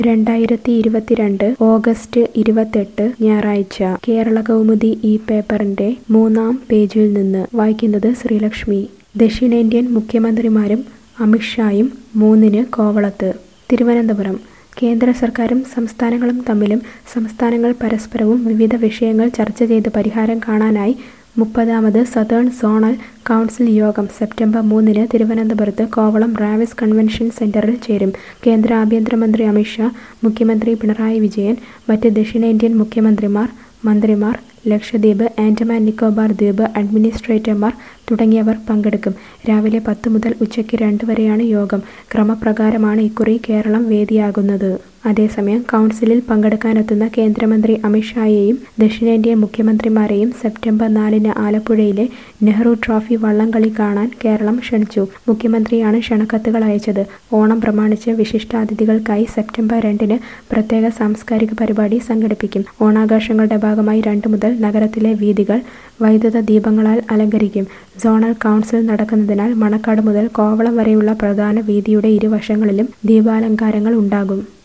രണ്ടായിരത്തി ഇരുപത്തിരണ്ട് ഓഗസ്റ്റ് ഇരുപത്തെട്ട് ഞായറാഴ്ച കേരള കൗമുദി ഈ പേപ്പറിന്റെ മൂന്നാം പേജിൽ നിന്ന് വായിക്കുന്നത് ശ്രീലക്ഷ്മി ദക്ഷിണേന്ത്യൻ മുഖ്യമന്ത്രിമാരും അമിത്ഷായും മൂന്നിന് കോവളത്ത് തിരുവനന്തപുരം കേന്ദ്ര സർക്കാരും സംസ്ഥാനങ്ങളും തമ്മിലും സംസ്ഥാനങ്ങൾ പരസ്പരവും വിവിധ വിഷയങ്ങൾ ചർച്ച ചെയ്ത് പരിഹാരം കാണാനായി മുപ്പതാമത് സതേൺ സോണൽ കൗൺസിൽ യോഗം സെപ്റ്റംബർ മൂന്നിന് തിരുവനന്തപുരത്ത് കോവളം റാവിസ് കൺവെൻഷൻ സെന്ററിൽ ചേരും കേന്ദ്ര ആഭ്യന്തരമന്ത്രി അമിത്ഷാ മുഖ്യമന്ത്രി പിണറായി വിജയൻ മറ്റ് ദക്ഷിണേന്ത്യൻ മുഖ്യമന്ത്രിമാർ മന്ത്രിമാർ ലക്ഷദ്വീപ് ആൻഡമാൻ നിക്കോബാർ ദ്വീപ് അഡ്മിനിസ്ട്രേറ്റർമാർ തുടങ്ങിയവർ പങ്കെടുക്കും രാവിലെ പത്ത് മുതൽ ഉച്ചയ്ക്ക് രണ്ട് വരെയാണ് യോഗം ക്രമപ്രകാരമാണ് ഇക്കുറി കേരളം വേദിയാകുന്നത് അതേസമയം കൗൺസിലിൽ പങ്കെടുക്കാനെത്തുന്ന കേന്ദ്രമന്ത്രി അമിത്ഷായെയും ദക്ഷിണേന്ത്യൻ മുഖ്യമന്ത്രിമാരെയും സെപ്റ്റംബർ നാലിന് ആലപ്പുഴയിലെ നെഹ്റു ട്രോഫി വള്ളംകളി കാണാൻ കേരളം ക്ഷണിച്ചു മുഖ്യമന്ത്രിയാണ് ക്ഷണക്കത്തുകൾ അയച്ചത് ഓണം പ്രമാണിച്ച് വിശിഷ്ടാതിഥികൾക്കായി സെപ്റ്റംബർ രണ്ടിന് പ്രത്യേക സാംസ്കാരിക പരിപാടി സംഘടിപ്പിക്കും ഓണാഘോഷങ്ങളുടെ ഭാഗമായി രണ്ട് മുതൽ നഗരത്തിലെ വീഥികൾ വൈദ്യുത ദീപങ്ങളാൽ അലങ്കരിക്കും സോണൽ കൗൺസിൽ നടക്കുന്നതിനാൽ മണക്കാട് മുതൽ കോവളം വരെയുള്ള പ്രധാന വീതിയുടെ ഇരുവശങ്ങളിലും ദീപാലങ്കാരങ്ങൾ ഉണ്ടാകും